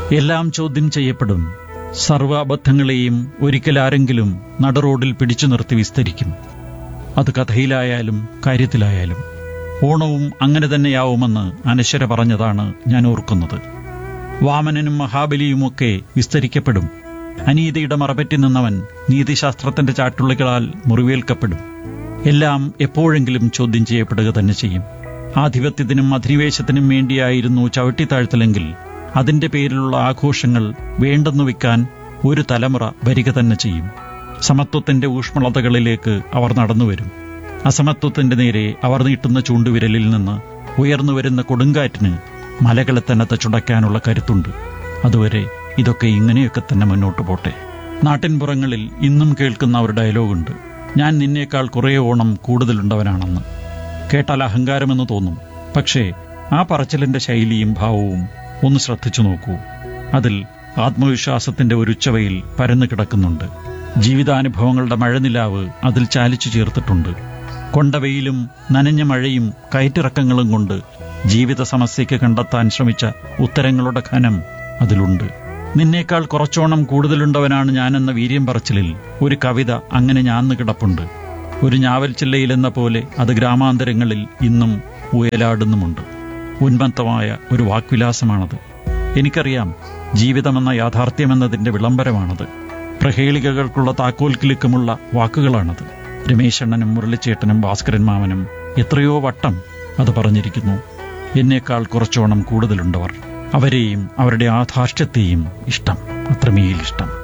എല്ലാം ചോദ്യം ചെയ്യപ്പെടും സർവ്വ അബദ്ധങ്ങളെയും ഒരിക്കൽ ആരെങ്കിലും നടുറോഡിൽ പിടിച്ചു നിർത്തി വിസ്തരിക്കും അത് കഥയിലായാലും കാര്യത്തിലായാലും ഓണവും അങ്ങനെ തന്നെയാവുമെന്ന് അനശ്വര പറഞ്ഞതാണ് ഞാൻ ഓർക്കുന്നത് വാമനനും മഹാബലിയുമൊക്കെ വിസ്തരിക്കപ്പെടും അനീതിയുടെ മറപറ്റി നിന്നവൻ നീതിശാസ്ത്രത്തിന്റെ ചാട്ടുള്ളികളാൽ മുറിവേൽക്കപ്പെടും എല്ലാം എപ്പോഴെങ്കിലും ചോദ്യം ചെയ്യപ്പെടുക തന്നെ ചെയ്യും ആധിപത്യത്തിനും അധിനിവേശത്തിനും വേണ്ടിയായിരുന്നു ചവിട്ടിത്താഴ്ത്തലെങ്കിൽ അതിന്റെ പേരിലുള്ള ആഘോഷങ്ങൾ വേണ്ടെന്നു വെക്കാൻ ഒരു തലമുറ വരിക തന്നെ ചെയ്യും സമത്വത്തിന്റെ ഊഷ്മളതകളിലേക്ക് അവർ നടന്നുവരും അസമത്വത്തിന്റെ നേരെ അവർ നീട്ടുന്ന ചൂണ്ടുവിരലിൽ നിന്ന് ഉയർന്നു വരുന്ന കൊടുങ്കാറ്റിന് മലകളെ തന്നെ തച്ചുടയ്ക്കാനുള്ള കരുത്തുണ്ട് അതുവരെ ഇതൊക്കെ ഇങ്ങനെയൊക്കെ തന്നെ മുന്നോട്ട് പോട്ടെ നാട്ടിൻപുറങ്ങളിൽ ഇന്നും കേൾക്കുന്ന ഒരു ഡയലോഗുണ്ട് ഞാൻ നിന്നേക്കാൾ കുറേ ഓണം കൂടുതലുണ്ടവനാണെന്ന് കേട്ടാൽ അഹങ്കാരമെന്ന് തോന്നും പക്ഷേ ആ പറച്ചിലിന്റെ ശൈലിയും ഭാവവും ഒന്ന് ശ്രദ്ധിച്ചു നോക്കൂ അതിൽ ആത്മവിശ്വാസത്തിന്റെ ഒരു ഉച്ചവയിൽ പരന്നു കിടക്കുന്നുണ്ട് ജീവിതാനുഭവങ്ങളുടെ മഴനിലാവ് അതിൽ ചാലിച്ചു ചേർത്തിട്ടുണ്ട് കൊണ്ടവയിലും നനഞ്ഞ മഴയും കയറ്റിറക്കങ്ങളും കൊണ്ട് ജീവിത സമസ്യയ്ക്ക് കണ്ടെത്താൻ ശ്രമിച്ച ഉത്തരങ്ങളുടെ ഘനം അതിലുണ്ട് നിന്നേക്കാൾ കുറച്ചോണം കൂടുതലുണ്ടവനാണ് ഞാനെന്ന വീര്യം പറച്ചിലിൽ ഒരു കവിത അങ്ങനെ ഞാന്ന് കിടപ്പുണ്ട് ഒരു ഞാവൽ ചില്ലയിലെന്ന പോലെ അത് ഗ്രാമാന്തരങ്ങളിൽ ഇന്നും ഉയലാടുന്നുമുണ്ട് ഉന്മത്തമായ ഒരു വാക്വിലാസമാണത് എനിക്കറിയാം ജീവിതമെന്ന യാഥാർത്ഥ്യമെന്നതിന്റെ വിളംബരമാണത് പ്രഹേളികകൾക്കുള്ള താക്കോൽ കിലുക്കമുള്ള വാക്കുകളാണത് രമേശണ്ണനും മുരളിച്ചേട്ടനും ഭാസ്കരൻ മാമനും എത്രയോ വട്ടം അത് പറഞ്ഞിരിക്കുന്നു എന്നേക്കാൾ കുറച്ചോണം കൂടുതലുണ്ടവർ അവരെയും അവരുടെ ആധാർഷ്ട്യത്തെയും ഇഷ്ടം അത്രമേൽ ഇഷ്ടം